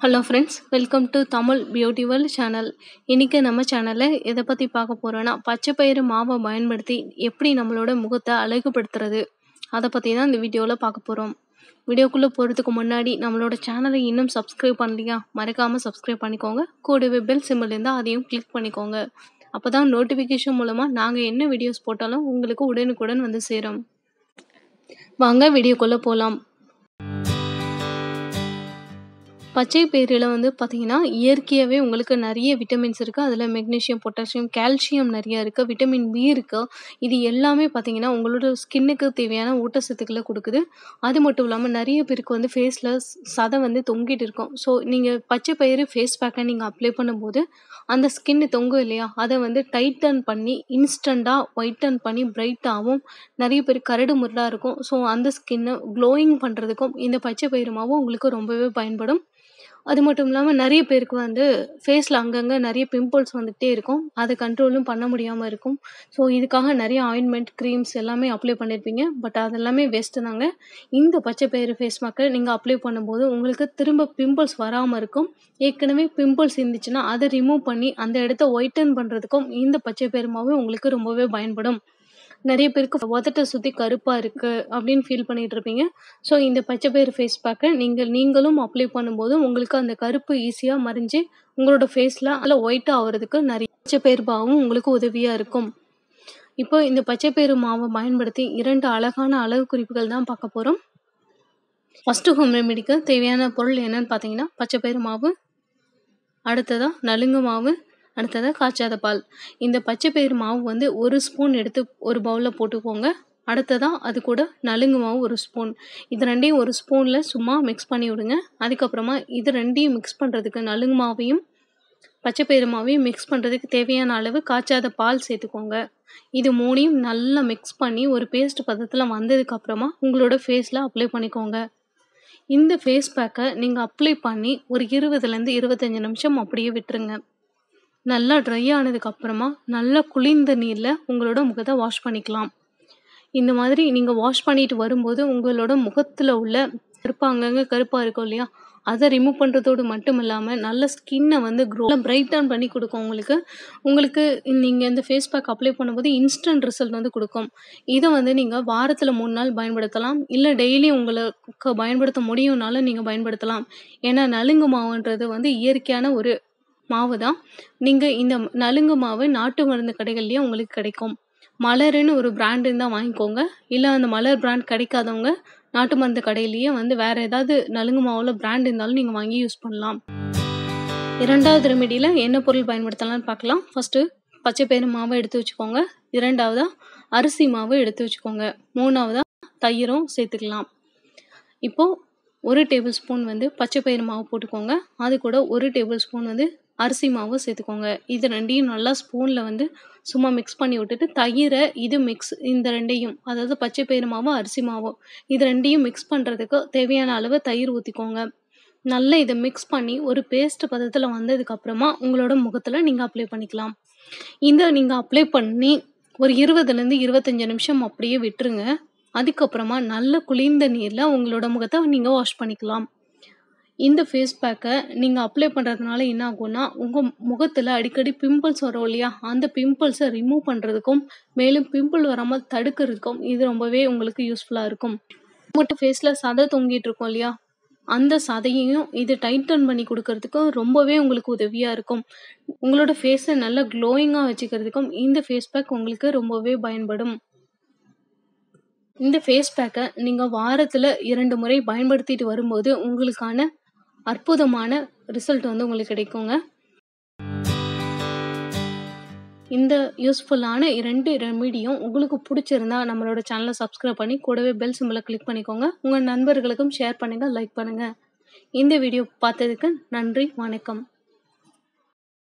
hello friends welcome to Tamil beauty world channel இன்றைக்கி நம்ம சேனலில் எதை பற்றி பார்க்க போகிறோன்னா பச்சை பயிறு மாவை பயன்படுத்தி எப்படி நம்மளோட முகத்தை அழகுபடுத்துறது அதை பற்றி தான் இந்த வீடியோவில் பார்க்க போகிறோம் வீடியோக்குள்ளே போகிறதுக்கு முன்னாடி நம்மளோட சேனலை இன்னும் சப்ஸ்கிரைப் பண்ணலையா மறக்காமல் சப்ஸ்கிரைப் பண்ணிக்கோங்க கூடவே பெல் சிம்பிள் இருந்தால் அதையும் கிளிக் பண்ணிக்கோங்க அப்போ தான் நோட்டிஃபிகேஷன் மூலமாக நாங்கள் என்ன வீடியோஸ் போட்டாலும் உங்களுக்கு உடனுக்குடன் வந்து சேரும் வாங்க வீடியோக்குள்ளே போகலாம் பச்சை பயிரில் வந்து பார்த்தீங்கன்னா இயற்கையாகவே உங்களுக்கு நிறைய விட்டமின்ஸ் இருக்குது அதில் மெக்னீஷியம் பொட்டாசியம் கால்சியம் நிறையா இருக்குது விட்டமின் பி இருக்குது இது எல்லாமே பார்த்தீங்கன்னா உங்களோட ஸ்கின்னுக்கு தேவையான ஊட்டச்சத்துக்களை கொடுக்குது அது மட்டும் இல்லாமல் நிறைய பேருக்கு வந்து ஃபேஸில் சதை வந்து தொங்கிட்டு இருக்கும் ஸோ நீங்கள் பச்சை பயிறு ஃபேஸ் பேக்கை நீங்கள் அப்ளை பண்ணும்போது அந்த ஸ்கின்னு தொங்கும் இல்லையா அதை வந்து டைட்டன் பண்ணி இன்ஸ்டண்ட்டாக ஒயிட்டன் பண்ணி பிரைட்டாகவும் நிறைய பேர் கரடு முரடாக இருக்கும் ஸோ அந்த ஸ்கின்னை க்ளோயிங் பண்ணுறதுக்கும் இந்த பச்சை பயிறு மாவும் உங்களுக்கு ரொம்பவே பயன்படும் அது மட்டும் இல்லாமல் நிறைய பேருக்கு வந்து ஃபேஸில் அங்கங்கே நிறைய பிம்பிள்ஸ் வந்துகிட்டே இருக்கும் அதை கண்ட்ரோலும் பண்ண முடியாமல் இருக்கும் ஸோ இதுக்காக நிறைய ஆயின்மெண்ட் க்ரீம்ஸ் எல்லாமே அப்ளை பண்ணியிருப்பீங்க பட் அதெல்லாமே வேஸ்ட்டு தாங்க இந்த பச்சை பயிறு ஃபேஸ் மாக்கை நீங்கள் அப்ளை பண்ணும்போது உங்களுக்கு திரும்ப பிம்பிள்ஸ் வராமல் இருக்கும் ஏற்கனவே பிம்பிள்ஸ் இருந்துச்சுன்னா அதை ரிமூவ் பண்ணி அந்த இடத்த ஒயிட்டன் பண்ணுறதுக்கும் இந்த பச்சை பயிறு மாவு உங்களுக்கு ரொம்பவே பயன்படும் நிறைய பேருக்கு உதட்டை சுற்றி கருப்பாக இருக்குது அப்படின்னு ஃபீல் பண்ணிகிட்டு இருப்பீங்க ஸோ இந்த பச்சை பயிறு ஃபேஸ் பேக்கை நீங்கள் நீங்களும் அப்ளை பண்ணும்போது உங்களுக்கு அந்த கருப்பு ஈஸியாக மறைஞ்சு உங்களோட ஃபேஸில் அதில் ஒயிட்டாக ஆகிறதுக்கு நிறைய பச்சை பயிறு மாவும் உங்களுக்கு உதவியாக இருக்கும் இப்போ இந்த பச்சை பயிறு மாவை பயன்படுத்தி இரண்டு அழகான அளவு குறிப்புகள் தான் பார்க்க போகிறோம் ஃபஸ்ட்டு ஹோம் ரெமெடிக்கு தேவையான பொருள் என்னன்னு பார்த்தீங்கன்னா பச்சை பயிறு மாவு அடுத்ததாக நலுங்கு மாவு அடுத்ததாக காய்ச்சாத பால் இந்த பச்சை பயிறு மாவு வந்து ஒரு ஸ்பூன் எடுத்து ஒரு பவுலில் போட்டுக்கோங்க அடுத்ததாக அது கூட நலுங்கு மாவு ஒரு ஸ்பூன் இது ரெண்டையும் ஒரு ஸ்பூனில் சும்மா மிக்ஸ் பண்ணி விடுங்க அதுக்கப்புறமா இது ரெண்டையும் மிக்ஸ் பண்ணுறதுக்கு நலுங்கு மாவையும் பச்சை பயிறு மாவையும் மிக்ஸ் பண்ணுறதுக்கு தேவையான அளவு காய்ச்சாத பால் சேர்த்துக்கோங்க இது மூணையும் நல்லா மிக்ஸ் பண்ணி ஒரு பேஸ்ட் பதத்தில் வந்ததுக்கப்புறமா உங்களோட ஃபேஸில் அப்ளை பண்ணிக்கோங்க இந்த ஃபேஸ் பேக்கை நீங்கள் அப்ளை பண்ணி ஒரு இருபதுலேருந்து இருபத்தஞ்சி நிமிஷம் அப்படியே விட்டுருங்க நல்லா ட்ரை ஆனதுக்கப்புறமா நல்லா குளிர்ந்த நீரில் உங்களோட முகத்தை வாஷ் பண்ணிக்கலாம் இந்த மாதிரி நீங்கள் வாஷ் பண்ணிட்டு வரும்போது உங்களோட முகத்தில் உள்ள கருப்பாக அங்கங்கே கருப்பாக இருக்கும் இல்லையா அதை ரிமூவ் பண்ணுறதோடு மட்டும் இல்லாமல் நல்ல ஸ்கின்னை வந்து க்ரோ பிரைட்டன் பண்ணி கொடுக்கும் உங்களுக்கு உங்களுக்கு நீங்கள் இந்த ஃபேஸ் பேக் அப்ளை பண்ணும்போது இன்ஸ்டன்ட் ரிசல்ட் வந்து கொடுக்கும் இதை வந்து நீங்கள் வாரத்தில் மூணு நாள் பயன்படுத்தலாம் இல்லை டெய்லி உங்களுக்கு பயன்படுத்த முடியும்னாலும் நீங்கள் பயன்படுத்தலாம் ஏன்னா நலுங்கு மாவுன்றது வந்து இயற்கையான ஒரு மாவு தான் நீங்கள் இந்த நலுங்கு மாவு நாட்டு மருந்து கடைகள்லேயே உங்களுக்கு கிடைக்கும் மலருன்னு ஒரு பிராண்டு இருந்தால் வாங்கிக்கோங்க இல்லை அந்த மலர் பிராண்ட் கிடைக்காதவங்க நாட்டு மருந்து கடையிலேயே வந்து வேறு ஏதாவது நலுங்கு மாவில் பிராண்ட் இருந்தாலும் நீங்கள் வாங்கி யூஸ் பண்ணலாம் இரண்டாவது ரெமெடியில் என்ன பொருள் பயன்படுத்தலாம்னு பார்க்கலாம் ஃபஸ்ட்டு பச்சை பயிறு மாவை எடுத்து வச்சுக்கோங்க இரண்டாவதாக அரிசி மாவு எடுத்து வச்சுக்கோங்க மூணாவதாக தயிரும் சேர்த்துக்கலாம் இப்போது ஒரு டேபிள் ஸ்பூன் வந்து பச்சை பயிறு மாவு போட்டுக்கோங்க அது கூட ஒரு டேபிள் ஸ்பூன் வந்து அரிசி மாவு சேர்த்துக்கோங்க இது ரெண்டையும் நல்லா ஸ்பூனில் வந்து சும்மா மிக்ஸ் பண்ணி விட்டுட்டு தயிரை இது மிக்ஸ் இந்த ரெண்டையும் அதாவது பச்சை பயிறு மாவு அரிசி மாவு இது ரெண்டையும் மிக்ஸ் பண்ணுறதுக்கு தேவையான அளவு தயிர் ஊற்றிக்கோங்க நல்லா இதை மிக்ஸ் பண்ணி ஒரு பேஸ்ட் பதத்தில் வந்ததுக்கப்புறமா உங்களோட முகத்தில் நீங்கள் அப்ளை பண்ணிக்கலாம் இந்த நீங்கள் அப்ளை பண்ணி ஒரு இருபதுலேருந்து இருபத்தஞ்சி நிமிஷம் அப்படியே விட்டுருங்க அதுக்கப்புறமா நல்ல குளிர்ந்த நீரில் உங்களோட முகத்தை நீங்கள் வாஷ் பண்ணிக்கலாம் இந்த ஃபேஸ் பேக்கை நீங்கள் அப்ளை பண்ணுறதுனால என்ன ஆகும்னா உங்கள் முகத்தில் அடிக்கடி பிம்பிள்ஸ் வரும் இல்லையா அந்த பிம்பிள்ஸை ரிமூவ் பண்ணுறதுக்கும் மேலும் பிம்பிள் வராமல் தடுக்கிறதுக்கும் இது ரொம்பவே உங்களுக்கு யூஸ்ஃபுல்லாக இருக்கும் மட்டும் ஃபேஸில் சதை தொங்கிட்டு இருக்கும் இல்லையா அந்த சதையையும் இது டைட்டன் பண்ணி கொடுக்கறதுக்கும் ரொம்பவே உங்களுக்கு உதவியாக இருக்கும் உங்களோட ஃபேஸை நல்லா க்ளோயிங்காக வச்சுக்கிறதுக்கும் இந்த ஃபேஸ் பேக் உங்களுக்கு ரொம்பவே பயன்படும் இந்த ஃபேஸ் பேக்கை நீங்கள் வாரத்தில் இரண்டு முறை பயன்படுத்திட்டு வரும்போது உங்களுக்கான அற்புதமான ரிசல்ட் வந்து உங்களுக்கு கிடைக்குங்க இந்த யூஸ்ஃபுல்லான இரண்டு ரெமிடியும் உங்களுக்கு பிடிச்சிருந்தா நம்மளோட சேனலை சப்ஸ்கிரைப் பண்ணி கூடவே பெல் சிம்பிளை கிளிக் பண்ணிக்கோங்க உங்கள் நண்பர்களுக்கும் ஷேர் பண்ணுங்கள் லைக் பண்ணுங்கள் இந்த வீடியோ பார்த்ததுக்கு நன்றி வணக்கம்